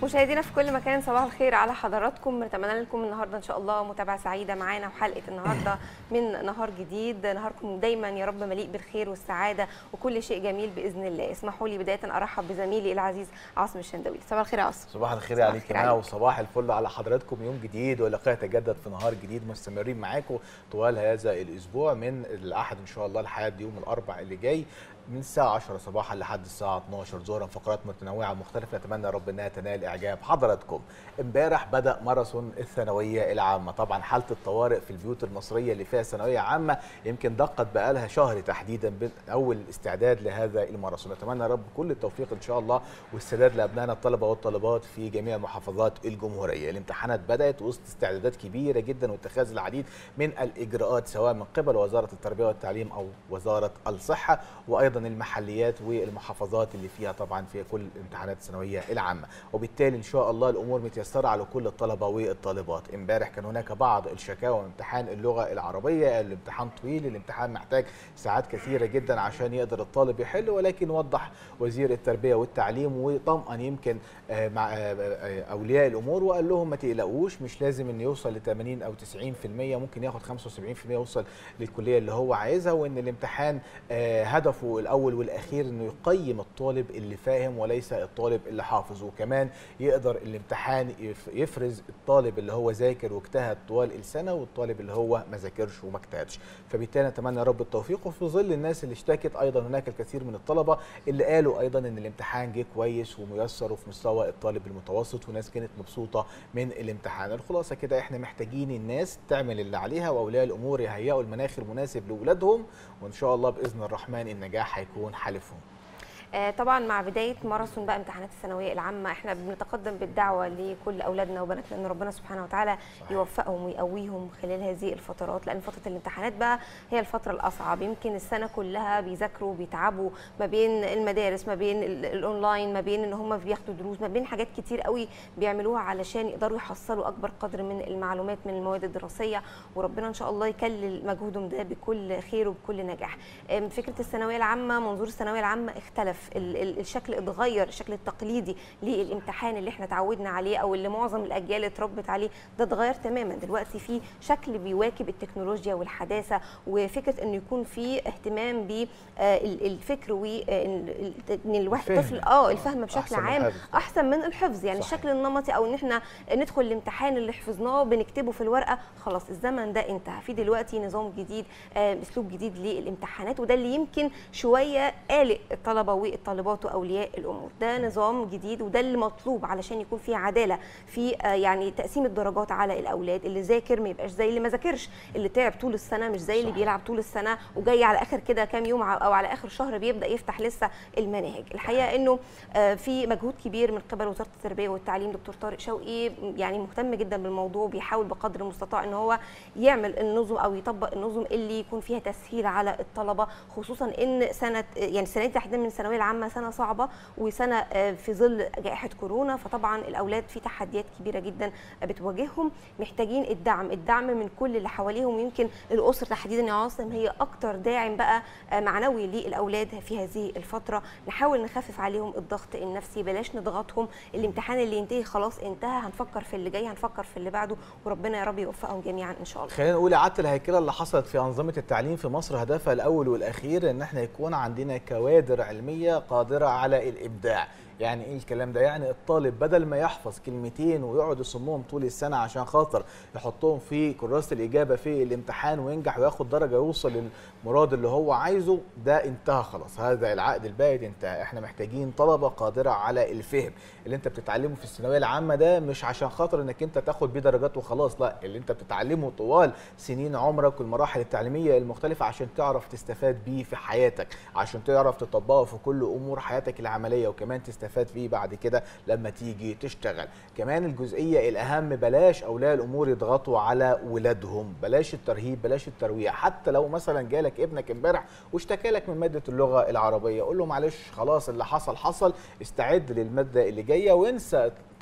مشاهدينا في كل مكان صباح الخير على حضراتكم نتمنى لكم النهارده ان شاء الله متابعه سعيده معانا وحلقه النهارده من نهار جديد نهاركم دايما يا رب مليء بالخير والسعاده وكل شيء جميل باذن الله اسمحوا لي بدايه ارحب بزميلي العزيز عاصم الشندوي صباح الخير يا عاصم صباح الخير صباح عليك الخير يا عليك. وصباح الفل على حضراتكم يوم جديد ولقاء يتجدد في نهار جديد مستمرين معاكم طوال هذا الاسبوع من الاحد ان شاء الله لحد يوم الاربع اللي جاي من الساعة 10 صباحا لحد الساعة 12 ظهرا فقرات متنوعة مختلفة نتمنى رب انها تنال اعجاب حضراتكم. امبارح بدأ ماراثون الثانوية العامة، طبعا حالة الطوارئ في البيوت المصرية اللي فيها ثانوية عامة يمكن دقت بقالها شهر تحديدا بين اول استعداد لهذا الماراثون، نتمنى رب كل التوفيق ان شاء الله والسداد لابنائنا الطلبة والطالبات في جميع محافظات الجمهورية. الامتحانات بدأت وسط استعدادات كبيرة جدا واتخاذ العديد من الاجراءات سواء من قبل وزارة التربية والتعليم او وزارة الصحة وايضا المحليات والمحافظات اللي فيها طبعا في كل امتحانات الثانويه العامه وبالتالي ان شاء الله الامور متيسره على كل الطلبه والطالبات امبارح كان هناك بعض الشكاوى من امتحان اللغه العربيه الامتحان طويل الامتحان محتاج ساعات كثيره جدا عشان يقدر الطالب يحل ولكن وضح وزير التربيه والتعليم وطمأن يمكن آه، مع آه، آه، اولياء الامور وقال لهم ما تقلقوش مش لازم انه يوصل ل 80 او 90% ممكن ياخد 75% يوصل للكليه اللي هو عايزها وان الامتحان آه، هدفه الاول والاخير انه يقيم الطالب اللي فاهم وليس الطالب اللي حافظ وكمان يقدر الامتحان يف- يفرز الطالب اللي هو ذاكر واجتهد طوال السنه والطالب اللي هو ما ذاكرش وما اجتهدش فبالتالي نتمنى يا رب التوفيق وفي ظل الناس اللي اشتكت ايضا هناك الكثير من الطلبه اللي قالوا ايضا ان الامتحان جه كويس وميسر وفي مستوى الطالب المتوسط وناس كانت مبسوطه من الامتحان الخلاصه كده احنا محتاجين الناس تعمل اللي عليها واولياء الامور يهيئوا المناخ المناسب لاولادهم وان شاء الله باذن الرحمن النجاح هيكون حلفهم آه، طبعا مع بدايه ماراثون بقى امتحانات الثانويه العامه احنا بنتقدم بالدعوه لكل اولادنا وبناتنا ان ربنا سبحانه وتعالى صحيح. يوفقهم ويقويهم خلال هذه الفترات لان فتره الامتحانات بقى هي الفتره الاصعب يمكن السنه كلها بيذاكروا وبيتعبوا ما بين المدارس ما بين ال- الاونلاين ما بين ان هم بياخدوا دروس ما بين حاجات كتير قوي بيعملوها علشان يقدروا يحصلوا اكبر قدر من المعلومات من المواد الدراسيه وربنا ان شاء الله يكلل مجهودهم ده بكل خير وبكل نجاح آم، فكره الثانويه العامه منظور الثانويه العامه اختلف ال- ال- الشكل اتغير الشكل التقليدي للامتحان اللي احنا تعودنا عليه او اللي معظم الاجيال اتربت عليه ده اتغير تماما دلوقتي في شكل بيواكب التكنولوجيا والحداثه وفكره انه يكون في اهتمام بالفكر وان ان الواحد الفهم. الطفل اه الفهم بشكل أحسن من عام الحفظ. احسن من الحفظ يعني صحيح. الشكل النمطي او ان احنا ندخل الامتحان اللي حفظناه بنكتبه في الورقه خلاص الزمن ده انتهى في دلوقتي نظام جديد آه، اسلوب جديد للامتحانات وده اللي يمكن شويه قالق الطلبه والطالبات واولياء الامور ده نظام جديد وده اللي مطلوب علشان يكون في عداله في آه، يعني تقسيم الدرجات على الاولاد اللي ذاكر ما يبقاش زي اللي ما ذاكرش اللي تعب طول السنه مش زي اللي صح. بيلعب طول السنه وجاي على اخر كده كام يوم ع- او على اخر شهر بيبدا يفتح لسه المناهج الحقيقه انه آه، في مجهود كبير من قبل وزاره التربيه والتعليم دكتور طارق شوقي يعني مهتم جدا بالموضوع وبيحاول بقدر المستطاع ان هو يعمل النظم او يطبق النظم اللي يكون فيها تسهيل على الطلبه خصوصا ان سنه يعني السنه دي تحديدا من الثانويه العامه سنه صعبه وسنه آه، في ظل جائحه كورونا فطبعا الاولاد في تحديات كبيره جدا بتواجههم محتاجين الدعم الدعم من كل اللي حواليهم يمكن الاسر تحديدا يا عاصم هي اكتر داعم بقى آه، معنوي للاولاد في هذه الفتره نحاول نخفف عليهم الضغط النفسي بلاش نضغطهم الامتحان اللي ينتهي خلاص انتهى هنفكر في اللي جاي هنفكر في اللي بعده وربنا يا رب يوفقهم جميعا ان شاء الله خلينا نقول اعاده الهيكله اللي حصلت في انظمه التعليم في مصر هدفها الاول والاخير ان احنا يكون عندنا كوادر علميه قادره على الابداع يعني ايه الكلام ده يعني الطالب بدل ما يحفظ كلمتين ويقعد يصمهم طول السنه عشان خاطر يحطهم في كراسه الاجابه في الامتحان وينجح وياخد درجه يوصل للمراد اللي هو عايزه ده انتهى خلاص هذا العقد البائد انتهى احنا محتاجين طلبه قادره على الفهم اللي انت بتتعلمه في الثانويه العامه ده مش عشان خاطر انك انت تاخد بيه درجات وخلاص لا اللي انت بتتعلمه طوال سنين عمرك والمراحل التعليميه المختلفه عشان تعرف تستفاد بيه في حياتك عشان تعرف تطبقه في كل امور حياتك العمليه وكمان تستفاد فيه بعد كده لما تيجي تشتغل كمان الجزئيه الاهم بلاش اولياء الامور يضغطوا على ولادهم بلاش الترهيب بلاش الترويع حتى لو مثلا جالك ابنك امبارح واشتكى لك من ماده اللغه العربيه قول له معلش خلاص اللي حصل حصل استعد للماده اللي جايه وانسى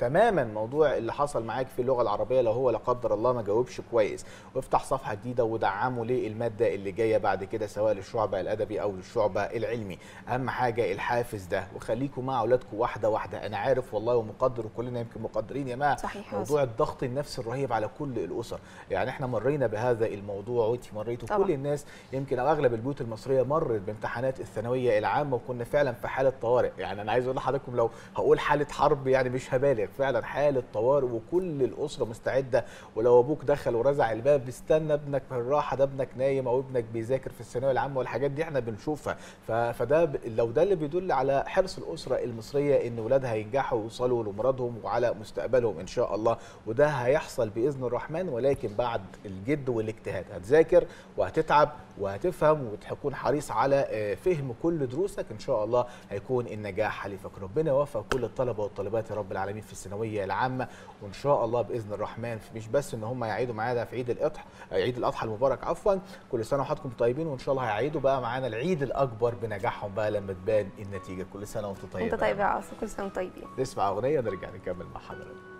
تماما موضوع اللي حصل معاك في اللغه العربيه لو هو لا قدر الله ما جاوبش كويس وافتح صفحه جديده ودعمه للماده اللي جايه بعد كده سواء للشعبه الادبي او للشعبه العلمي اهم حاجه الحافز ده وخليكم مع اولادكم واحده واحده انا عارف والله ومقدر وكلنا يمكن مقدرين يا جماعه صحيح موضوع الضغط النفسي الرهيب على كل الاسر يعني احنا مرينا بهذا الموضوع وانت مريت طبعا. وكل الناس يمكن او اغلب البيوت المصريه مرت بامتحانات الثانويه العامه وكنا فعلا في حاله طوارئ يعني انا عايز اقول لحضراتكم لو هقول حاله حرب يعني مش هبالغ فعلا حاله طوارئ وكل الاسره مستعده ولو ابوك دخل ورزع الباب استنى ابنك بالراحه ده ابنك نايم او ابنك بيذاكر في الثانويه العامه والحاجات دي احنا بنشوفها ف- فده ب- لو ده اللي بيدل على حرص الاسره المصريه ان ولادها ينجحوا ويوصلوا لمرادهم وعلى مستقبلهم ان شاء الله وده هيحصل باذن الرحمن ولكن بعد الجد والاجتهاد هتذاكر وهتتعب وهتفهم وتكون حريص على آه، فهم كل دروسك ان شاء الله هيكون النجاح حليفك ربنا يوفق كل الطلبه والطالبات يا رب العالمين في الثانويه العامه وان شاء الله باذن الرحمن مش بس ان هم يعيدوا معانا في عيد الاضحى عيد الاضحى المبارك عفوا كل سنه وحضراتكم طيبين وان شاء الله هيعيدوا بقى معانا العيد الاكبر بنجاحهم بقى لما تبان النتيجه كل سنه وانتم طيبين انت طيب يا عاصم كل سنه وانتم طيبين نسمع اغنيه ونرجع نكمل مع حضرتك